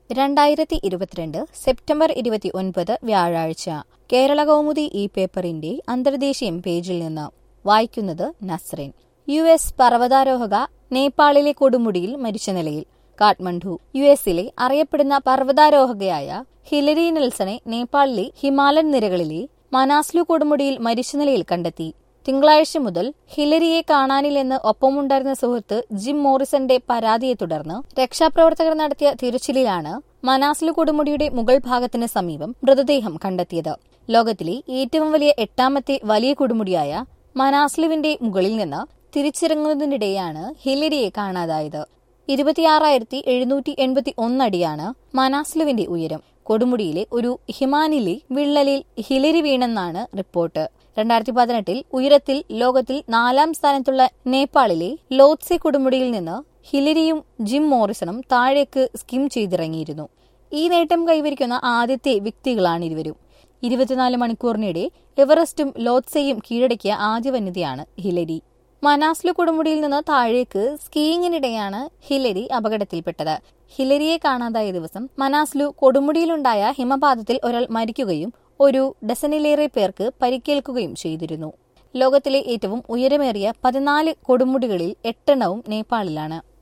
രണ്ടായിരത്തി ഇരുപത്തിരണ്ട് സെപ്റ്റംബർ ഇരുപത്തി ഒൻപത് വ്യാഴാഴ്ച കേരള കൗമുദി ഈ പേപ്പറിന്റെ അന്തർദേശീയം പേജിൽ നിന്ന് വായിക്കുന്നത് നസ്റിൻ യു എസ് പർവ്വതാരോഹക നേപ്പാളിലെ കൊടുമുടിയിൽ മരിച്ച നിലയിൽ കാഠ്മണ്ഡു യു എസിലെ അറിയപ്പെടുന്ന പർവ്വതാരോഹകയായ ഹിലരി നെൽസണെ നേപ്പാളിലെ ഹിമാലയൻ നിരകളിലെ മനാസ്ലു കൊടുമുടിയിൽ മരിച്ച നിലയിൽ കണ്ടെത്തി തിങ്കളാഴ്ച മുതൽ ഹിലരിയെ കാണാനില്ലെന്ന് ഒപ്പമുണ്ടായിരുന്ന സുഹൃത്ത് ജിം മോറിസന്റെ പരാതിയെ തുടർന്ന് രക്ഷാപ്രവർത്തകർ നടത്തിയ തിരച്ചിലിലാണ് മനാസ്ലു കൊടുമുടിയുടെ മുകൾ ഭാഗത്തിന് സമീപം മൃതദേഹം കണ്ടെത്തിയത് ലോകത്തിലെ ഏറ്റവും വലിയ എട്ടാമത്തെ വലിയ കൊടുമുടിയായ മനാസ്ലുവിന്റെ മുകളിൽ നിന്ന് തിരിച്ചിറങ്ങുന്നതിനിടെയാണ് ഹിലരിയെ കാണാതായത് ഇരുപത്തിയാറായിരത്തി എഴുന്നൂറ്റി എൺപത്തി ഒന്നടിയാണ് മനാസ്ലുവിന്റെ ഉയരം കൊടുമുടിയിലെ ഒരു ഹിമാനിലെ വിള്ളലിൽ ഹിലരി വീണെന്നാണ് റിപ്പോർട്ട് രണ്ടായിരത്തി പതിനെട്ടിൽ ഉയരത്തിൽ ലോകത്തിൽ നാലാം സ്ഥാനത്തുള്ള നേപ്പാളിലെ ലോത്സെ കൊടുമുടിയിൽ നിന്ന് ഹിലരിയും ജിം മോറിസണും താഴേക്ക് സ്കിം ചെയ്തിറങ്ങിയിരുന്നു ഈ നേട്ടം കൈവരിക്കുന്ന ആദ്യത്തെ വ്യക്തികളാണ് ഇരുവരും ഇരുപത്തിനാല് മണിക്കൂറിനിടെ എവറസ്റ്റും ലോത്സയും കീഴടക്കിയ ആദ്യ വനിതയാണ് ഹിലരി മനാസ്ലു കൊടുമുടിയിൽ നിന്ന് താഴേക്ക് സ്കീയിങ്ങിനിടെയാണ് ഹിലരി അപകടത്തിൽപ്പെട്ടത് ഹിലരിയെ കാണാതായ ദിവസം മനാസ്ലു കൊടുമുടിയിലുണ്ടായ ഹിമപാതത്തിൽ ഒരാൾ മരിക്കുകയും ഒരു ഡസനിലേറെ പേർക്ക് പരിക്കേൽക്കുകയും ചെയ്തിരുന്നു ലോകത്തിലെ ഏറ്റവും ഉയരമേറിയ പതിനാല് കൊടുമുടികളിൽ എട്ടെണ്ണവും നേപ്പാളിലാണ്